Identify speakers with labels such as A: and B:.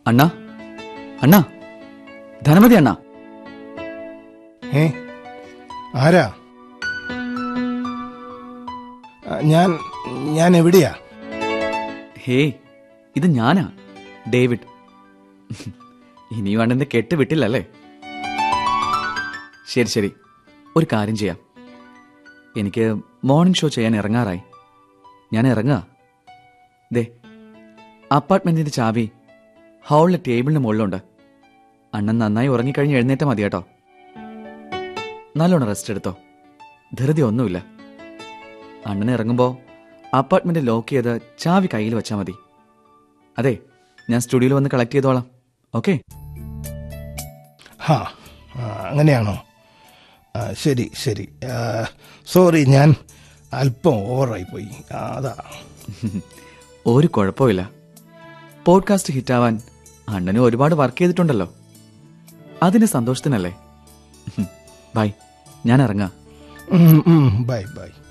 A: അണ്ണാ അണ്ണാ ധനമതി അണ്ണാ
B: ഏ ആരാ ആ, ഞാൻ ഞാൻ എവിടെയാ
A: ഹേ ഇത് ഞാനാ ഡേവിഡ് ഇനിയും അണ്ണന്റെ കെട്ട് വിട്ടില്ലല്ലേ ശരി ശരി ഒരു കാര്യം ചെയ്യാം എനിക്ക് മോർണിംഗ് ഷോ ചെയ്യാൻ ഇറങ്ങാറായി ഞാൻ ഇറങ്ങാ ദേ അപ്പാർട്ട്മെന്റിന്റെ ചാവി ഹാളിലെ ടേബിളിന് മുകളിലുണ്ട് അണ്ണൻ നന്നായി ഉറങ്ങിക്കഴിഞ്ഞ് എഴുന്നേറ്റാ മതി കേട്ടോ നല്ലോണം റെസ്റ്റ് എടുത്തോ ധൃതി ഒന്നുമില്ല അണ്ണൻ ഇറങ്ങുമ്പോൾ അപ്പാർട്ട്മെന്റ് ലോക്ക് ചെയ്ത് ചാവി കയ്യിൽ വെച്ചാൽ മതി അതെ ഞാൻ സ്റ്റുഡിയോയിൽ വന്ന് കളക്ട് ചെയ്തോളാം ഓക്കെ
B: ഹാ ആ, അങ്ങനെയാണോ ആ, ശരി ശരി ആ, സോറി ഞാൻ അല്പം ഓവറായി പോയി ആ, അതാ
A: ഒരു കുഴപ്പമില്ല പോഡ്കാസ്റ്റ് ഹിറ്റാവാൻ അണ്ണനും ഒരുപാട് വർക്ക് ചെയ്തിട്ടുണ്ടല്ലോ അതിന്റെ സന്തോഷത്തിനല്ലേ ബൈ ഞാൻ ഇറങ്ങാം
B: ഉം, ഉം, ബൈ ബൈ